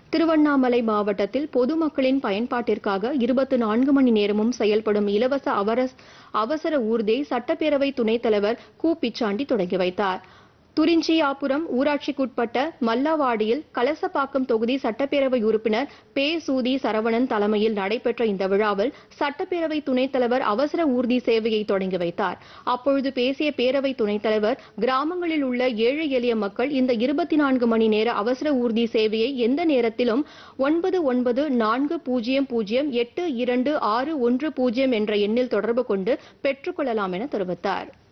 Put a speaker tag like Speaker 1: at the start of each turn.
Speaker 1: திருவண்ணாமலை மாவட்டத்தில் பொதுமக்களின் பயன்பாட்டிற்காக இருபத்தி நான்கு மணி நேரமும் செயல்படும் இலவச அவரஸ்- அவசர ஊர்தியை சட்டப்பேரவை துணைத் தலைவர் கு பிச்சாண்டி தொடங்கி வைத்தார் துரிஞ்சியாபுரம் ஊராட்சிக்குட்பட்ட மல்லாவாடியில் கலசப்பாக்கம் தொகுதி சட்டப்பேரவை உறுப்பினர் பே சூதி சரவணன் தலைமையில் நடைபெற்ற இந்த விழாவில் சட்டப்பேரவை துணைத் தலைவர் அவசர ஊர்தி சேவையை தொடங்கி வைத்தார் அப்பொழுது பேசிய பேரவை துணைத் தலைவர் கிராமங்களில் உள்ள ஏழை எளிய மக்கள் இந்த இருபத்தி நான்கு மணி நேர அவசர ஊர்தி சேவையை எந்த நேரத்திலும் ஒன்பது ஒன்பது நான்கு பூஜ்ஜியம் பூஜ்ஜியம் எட்டு இரண்டு ஆறு ஒன்று பூஜ்ஜியம் என்ற எண்ணில் தொடர்பு கொண்டு பெற்றுக்கொள்ளலாம் என தெரிவித்தார்